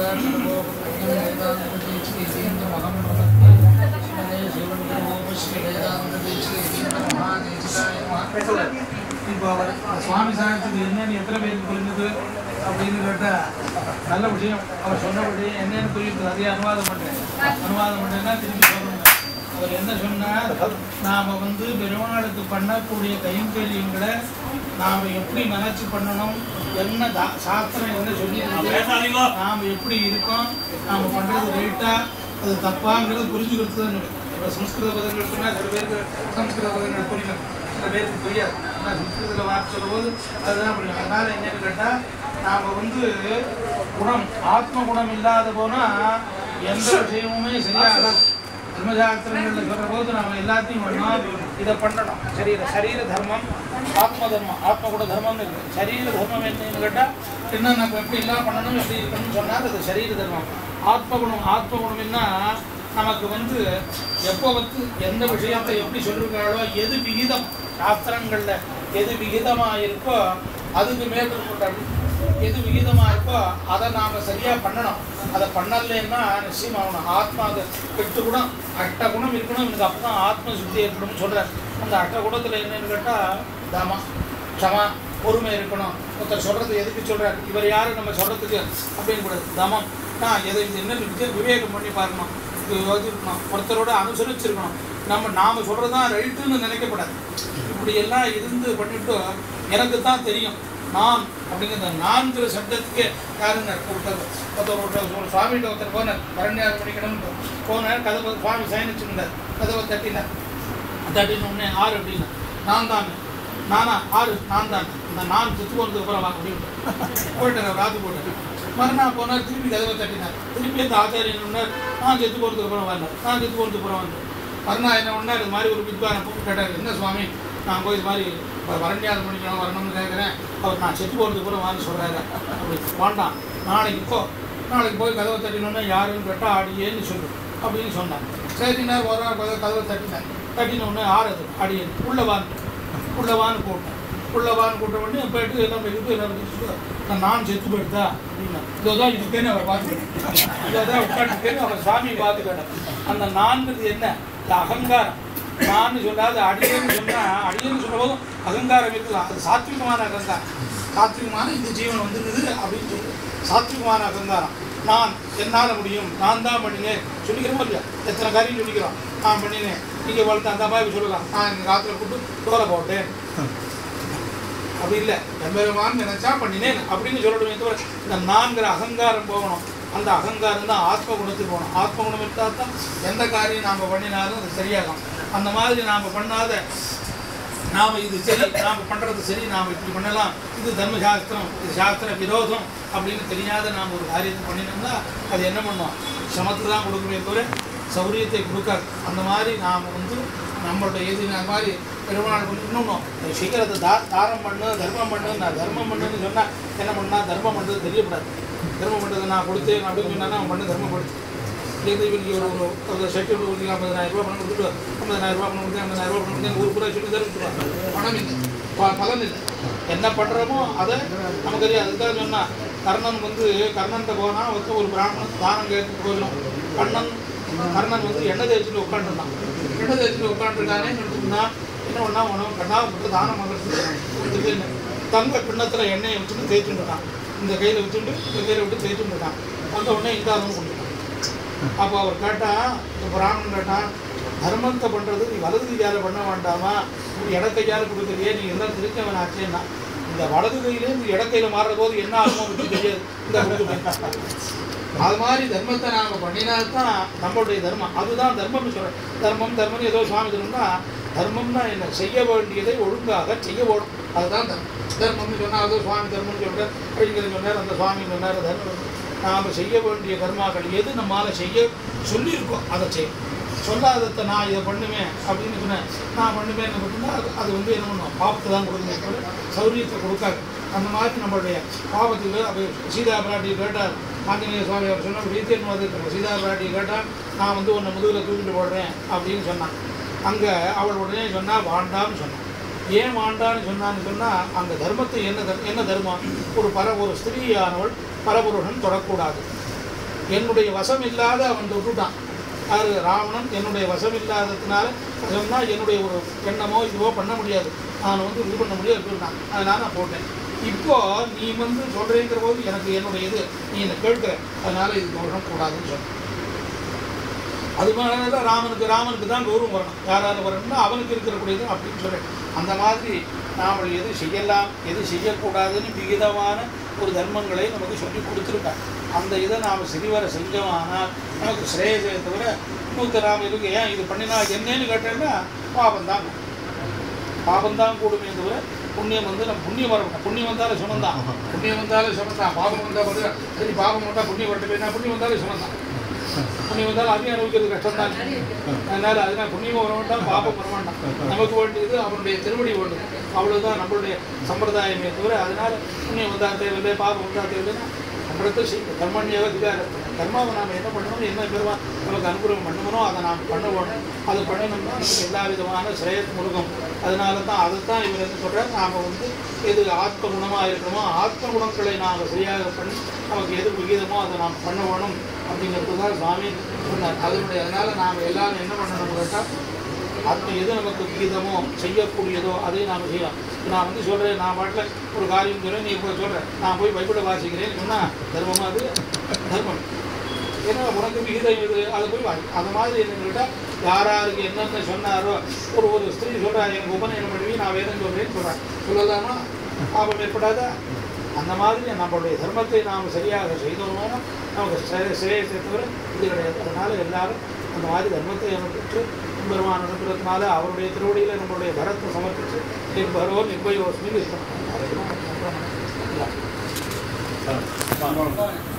இப்போ அவர் சுவாமி சாயத்துக்கு என்னன்னு எத்தனை பேருக்கு புரிஞ்சுது அப்படின்னு கேட்டா நல்ல விஷயம் அவர் சொன்னபடி என்னன்னு புரியுது அதையே அனுவாதம் பண்றேன் அனுவாதம் பண்ணேன்னா திருப்பி சொல்லணும் அவர் என்ன சொன்னார் நாம வந்து பெருமாளுக்கு பண்ணக்கூடிய கைங்கரியங்களை நாம எப்படி நினைச்சு பண்ணணும் என்ன தா- சாஸ்திரம் என்ன சொல்லி நாம எப்படி இருக்கோம் நாம பண்றது ரைட்டா அது தப்பாங்கிறது புரிஞ்சுக்கிறது இப்போ சம்ஸ்கிருத பதங்கள் சொன்னா சில பேருக்கு சம்ஸ்கிருத பதங்கள் புரியும் சில பேருக்கு புரியாது ஆனால் சம்ஸ்கிருதத்தில் வார்த்தை சொல்லும்போது அதுதான் புரியும் அதனால என்னன்னு கேட்டா நாம வந்து குணம் ஆத்ம குணம் இல்லாத போனா எந்த விஷயமுமே சரியாக தர்மசாஸ்திரங்கள்ல சொல்ற போது நாம எல்லாத்தையும் பண்ணோம் இதை பண்ணணும் சரீர சரீர தர்மம் ஆத்ம தர்மம் ஆத்ம கூட தர்மம்னு இருக்கு சரீர தர்மம் என்னன்னு கேட்டா என்ன நம்ம எப்படி எல்லாம் பண்ணணும் எப்படி இருக்கணும்னு சொன்னால் அது சரீர தர்மம் ஆத்ம குணம் ஆத்ம குணம்னா நமக்கு வந்து எப்போ வந்து எந்த விஷயத்தை எப்படி சொல்லிருக்காளோ எது விகிதம் சாஸ்திரங்கள்ல எது விகிதமா இருக்கோ அதுக்கு மேற்கொண்டாடு எது விகிதமா இருக்கோ அதை நாம சரியா பண்ணணும் அதை பண்ணலைன்னா நிச்சயம் ஆகணும் ஆத்மா அது எட்டு குணம் அட்ட குணம் இருக்கணும் எனக்கு அப்பதான் ஆத்ம சுத்தி ஏற்படும் சொல்றார் அந்த அட்ட குணத்துல என்னன்னு கேட்டா தமா க்ஷமா பொறுமை இருக்கணும் ஒருத்தர் சொல்றது எதுக்கு சொல்றாரு இவர் யாரு நம்ம சொல்றதுக்கு அப்படின்னு கூடாது தமம் நான் எதை இது என்ன விவே- விவேகம் பண்ணி பார்க்கணும் இது யோசிக்கணும் ஒருத்தரோட அனுசரிச்சிருக்கணும் நம்ம நாம சொல்றதுதான் ரைட்டுன்னு நினைக்கப்படாது இப்படி எல்லாம் இருந்து பண்ணிட்டு எனக்கு தான் தெரியும் நான் அப்படிங்கிற நான்கிற சப்தத்துக்கு யாருங்க ஒருத்தர் ஒருத்தர் ஒருத்தர் ஒரு சுவாமிகிட்ட ஒருத்தர் போனார் பரண்யாவது பண்ணிக்கணும்னு போனார் கதவை சுவாமி சயனிச்சுருந்தார் கதவை தட்டினார் தட்டின உடனே ஆறு அப்படின்னா நான் தான் நானா ஆறு நான் தான் இந்த நான் செத்து போனதுக்கு அப்புறம் வா அப்படின்னு போயிட்டார் ராத்து போட்டார் மறுநாள் போனார் திருப்பி கதவை தட்டினார் திருப்பி அந்த ஆச்சாரியன் சொன்னார் நான் செத்து போகிறதுக்கு அப்புறம் வரல நான் செத்து போகிறதுக்கு அப்புறம் வந்தேன் மறுநாள் என்ன பண்ணார் இது மாதிரி ஒரு வித்வானை கூப்பிட்டு கேட்டார் என்ன சுவாமி நான் போய் இது மாதிரி வ- வரண்யாதம் பண்ணிக்கலாம் வரணும்னு கேட்குறேன் அவர் நான் செத்து போகிறதுக்கு அப்புறம் வான்னு சொல்கிறாரு அப்படி வேண்டாம் நாளைக்கு போ நாளைக்கு போய் கதவை தட்டினோன்னா யாருன்னு கேட்டால் அடியேன்னு சொல்லு அப்படின்னு சொன்னார் சரினார் ஒரு நாள் கதவை கதவை தட்டினார் தட்டின உடனே ஆறுது அடியேன் உள்ள வான்னு உள்ள வான்னு கூப்பிட்டேன் உள்ள வான்னு கூட்ட உடனே போயிட்டு எல்லாம் இது எல்லாம் வச்சுட்டு, நான் நான் செத்து போயிட்டா அப்படின்னா இதோதான் இதுக்கேன்னு அவர் பார்த்துக்கிட்டேன் இதோதான் உட்காந்துக்கேன்னு அவர் சாமி பார்த்துக்கிட்டேன் அந்த நான்கிறது என்ன இந்த அகங்காரம் நான் சொல்லாது அடியேன்னு சொன்னா அடியேன்னு சொல்லும் போதும் அகங்காரம் இருக்கலாம் அது சாத்விகமான அகங்காரம் சாத்விகமான இந்த ஜீவன் வந்துருக்குது அப்படின்னு சொல்லி சாத்விகமான அகங்காரம் நான் என்னால் முடியும் நான் தான் பண்ணினேன் சொல்லிக்கிறோமோ இல்லையா எத்தனை காரியம் சொல்லிக்கிறோம் நான் பண்ணினேன் நீங்கள் வளர்த்து அந்த மாதிரி சொல்லலாம் நான் இந்த காலத்தில் கூப்பிட்டு தோலை போட்டேன் அப்படி இல்லை எம்பெருமான் நினைச்சா பண்ணினேன் அப்படின்னு சொல்லணுமே தவிர இந்த நான்கிற அகங்காரம் போகணும் அந்த அகங்காரம் தான் ஆத்ம குணத்துக்கு போகணும் ஆத்ம குணம் இருந்தால் தான் எந்த காரியம் நாம் பண்ணினாலும் அது சரியாகும் அந்த மாதிரி நாம் பண்ணாத நாம் இது சரி நாம் பண்ணுறது சரி நாம் இப்படி பண்ணலாம் இது தர்மசாஸ்திரம் இது சாஸ்திர விரோதம் அப்படின்னு தெரியாத நாம் ஒரு காரியத்தை பண்ணினோம்னா அது என்ன பண்ணும் சமத்து தான் கொடுக்குமே தவிர சௌரியத்தை கொடுக்காது அந்த மாதிரி நாம் வந்து நம்மளோட எது அந்த மாதிரி பெருமாள் வந்து இன்னொன்றும் சீக்கிரத்தை தா தாரம் பண்ணு தர்மம் பண்ணு நான் தர்மம் பண்ணுன்னு சொன்னால் என்ன பண்ணா தர்மம் பண்ணுறது தெரியக்கூடாது தர்மம் பண்ணுறது நான் கொடுத்தேன் அப்படின்னு சொன்னா அவன் பண்ணு தர்மம் கொடுத்து இது இவனுக்கு ஒரு ஒரு ஒரு ஷெட்யூல் ஒரு ஐம்பதாயிரம் ரூபாய் பணம் கொடுத்துட்டு ஐம்பதாயிரம் ரூபாய் பணம் கொடுத்து ஐம்பதாயிரம் ரூபாய் பணம் கொடுத்து ஊர் பூரா சொல்லி தருவாங்க பணம் இல்லை ப- பலன் இல்லை என்ன பண்ணுறோமோ அதை நமக்கு தெரியாது அதுக்காக சொன்னா கர்ணன் வந்து கர்ணன்ட்ட போனால் வந்து ஒரு பிராமணன் தானம் கேட்டு போயிடும் கண்ணன் கர்ணன் வந்து எண்ணெய் தேய்ச்சிட்டு உட்காந்துருந்தான் எண்ணெய் தேய்ச்சிட்டு உட்காந்துருக்கானே சொன்னா என்ன பண்ணா உனக்கு கண்ணாவை மட்டும் தானம் பண்ணுறதுக்கு தங்க கிண்ணத்தில் எண்ணெயை வச்சுட்டு தேய்ச்சிட்டு இருக்கான் இந்த கையில் வச்சுட்டு இந்த கையில் விட்டு தேய்ச்சிட்டு இருக்கான் அந்த உடனே இந்தாதவங்க கொடுத்துட்டான் அப்போ அவர் கேட்டா இந்த பிராமணன் கேட்டான் தர்மத்தை பண்றது நீ வலது கையால பண்ண வேண்டாமா நீ இடக்கையால கொடுக்குறியே நீ எல்லாம் திருச்சவன் ஆச்சேன்னா இந்த வலது கையிலே இந்த இடக்கையில மாறுற போது என்ன ஆகுமோ எனக்கு தெரியாது இந்த கொடுத்து அது மாதிரி தர்மத்தை நாங்கள் பண்ணினால்தான் நம்மளுடைய தர்மம் அதுதான் தர்மம்னு சொல்றேன் தர்மம் தர்மம் ஏதோ சுவாமி தர்மம்னா தர்மம்னா என்ன செய்ய வேண்டியதை ஒழுங்காக செய்ய வேணும் அதுதான் தர்மம் தர்மம்னு சொன்னால் அது சுவாமி தர்மம்னு சொல்கிறேன் அப்படிங்கிறது சொன்னார் அந்த சுவாமி சொன்னார் தர்மம் நாம் செய்ய வேண்டிய கர்மாக்கள் எது நம்மால் செய்ய சொல்லியிருக்கோம் அதை செய்யும் சொல்லாததை நான் இதை பண்ணுவேன் அப்படின்னு சொன்னேன் நான் பண்ணுவேன் அப்படின்னா அது அது வந்து என்ன பண்ணுவோம் பாவத்தை தான் கொடுக்குமே தவிர சௌரியத்தை கொடுக்காது அந்த மாதிரி நம்மளுடைய பாவத்துக்கு அப்போ சீதா பிராட்டி கேட்டார் ஆஞ்சநேய சுவாமி அவர் சொன்ன ரீத்தியன் வந்து சீதா பிராட்டி கேட்டால் நான் வந்து உன்னை முதுகில் தூக்கிட்டு போடுறேன் அப்படின்னு சொன்னான் அங்கே அவள் உடனே சொன்னா வாண்டான்னு சொன்னான் ஏன் வாண்டான்னு சொன்னான்னு சொன்னால் அங்கே தர்மத்தை என்ன தர் என்ன தர்மம் ஒரு பர ஒரு ஸ்திரீயானவள் பரபுருஷன் தொடக்கூடாது என்னுடைய வசம் இல்லாத அவன் தொட்டுட்டான் அது ராவணன் என்னுடைய வசம் இல்லாததுனால வசம்னா என்னுடைய ஒரு எண்ணமோ இதுவோ பண்ண முடியாது நான் வந்து இது பண்ண முடியாது சொல்லிட்டான் அதனால நான் போட்டேன் இப்போ நீ வந்து சொல்றேங்கிற போது எனக்கு என்னுடைய இது நீ என்னை கேட்கிற அதனால இது தோஷம் கூடாதுன்னு சொன்ன அது மாதிரி தான் ராமனுக்கு ராமனுக்கு தான் கௌரவம் வரணும் யார் யார் வரணும்னா அவனுக்கு இருக்கக்கூடியது அப்படின்னு சொல்றேன் அந்த மாதிரி நாம் எது செய்யலாம் எது செய்யக்கூடாதுன்னு விகிதமான ஒரு தர்மங்களை நமக்கு சொல்லி கொடுத்துருக்காங்க அந்த இதை நாம் சரிவர செஞ்சோமானால் நமக்கு ஸ்ரேயசே தவிர நூற்று நாம் இருக்கு ஏன் இது பண்ணினா என்னன்னு கேட்டேன்னா பாபம் தான் பாபம் தான் கூடுமே தவிர புண்ணியம் வந்து நம்ம புண்ணியம் வரணும் புண்ணியம் வந்தாலும் சுமம் தான் புண்ணியம் வந்தாலும் சுமம் தான் பாபம் வந்தால் வந்து சரி பாபம் வந்தால் புண்ணியம் வரட்டு புண்ணியம் வந்தாலும் சுமம் தான் புண்ணியம் வந்தாலும் அதையும் அனுபவிக்கிறது கஷ்டம் தான் அதனால அதனால் புண்ணியம் வர வேண்டாம் பாபம் வர வேண்டாம் நமக்கு வேண்டியது அவனுடைய திருவடி வேண்டும் அவ்வளவுதான் நம்மளுடைய சம்பிரதாயமே தவிர அதனால புண்ணியம் வந்தா தேவையில்லை பாபம் வந்தா தேவையில்லைன்னா நம்மளுக்கு செய்யும் கர்மண்யவ அதிகாரம் கர்மாவை நாம் என்ன பண்ணணும் என்ன பெருமா நமக்கு அனுகிரகம் பண்ணணுமோ அதை நாம் பண்ண வேணும் அது பண்ணணும்னா நமக்கு எல்லா விதமான சிரேயத் முருகம் அதனால தான் அதை தான் இவர் என்ன சொல்கிறார் நாம் வந்து எது ஆத்ம குணமாக இருக்கணுமோ ஆத்ம குணங்களை நாம் சரியாக பண்ணி நமக்கு எது விகிதமோ அதை நாம் பண்ண வேணும் அப்படிங்கிறது தான் சுவாமி சொன்னார் அதனுடைய அதனால நாம் எல்லாரும் என்ன பண்ணணும் கேட்டால் ஆத்ம எது நமக்கு விகிதமோ செய்யக்கூடியதோ அதை நாம் செய்யலாம் நான் வந்து சொல்கிறேன் நான் பாட்டில் ஒரு காரியம் சொல்கிறேன் நீ இப்போ சொல்கிறேன் நான் போய் பைபிளை வாசிக்கிறேன்னு சொன்னால் தர்மமா அது தர்மம் ஏன்னா உனக்கு விகிதம் இது அதை போய் வாங்கி அந்த மாதிரி என்னன்னு யார் யாருக்கு என்னென்ன சொன்னாரோ ஒரு ஒரு ஸ்திரீ சொல்கிறா எனக்கு உபநயனம் பண்ணி நான் வேதம் சொல்கிறேன்னு சொல்கிறேன் சொல்லலாமா பாபம் ஏற்படாதா அந்த மாதிரி நம்மளுடைய தர்மத்தை நாம் சரியாக செய்தோம்னா நமக்கு சிரேயத்தை தவிர இது கிடையாது அதனால எல்லாரும் அந்த மாதிரி தர்மத்தை அனுப்பிச்சு பெருமான் அனுப்புறதுனால அவருடைய திருவடியில் நம்மளுடைய பரத்தை சமர்ப்பிச்சு நிர்பரோ நிர்பயோஸ்மின்னு இருக்கணும் ஆ.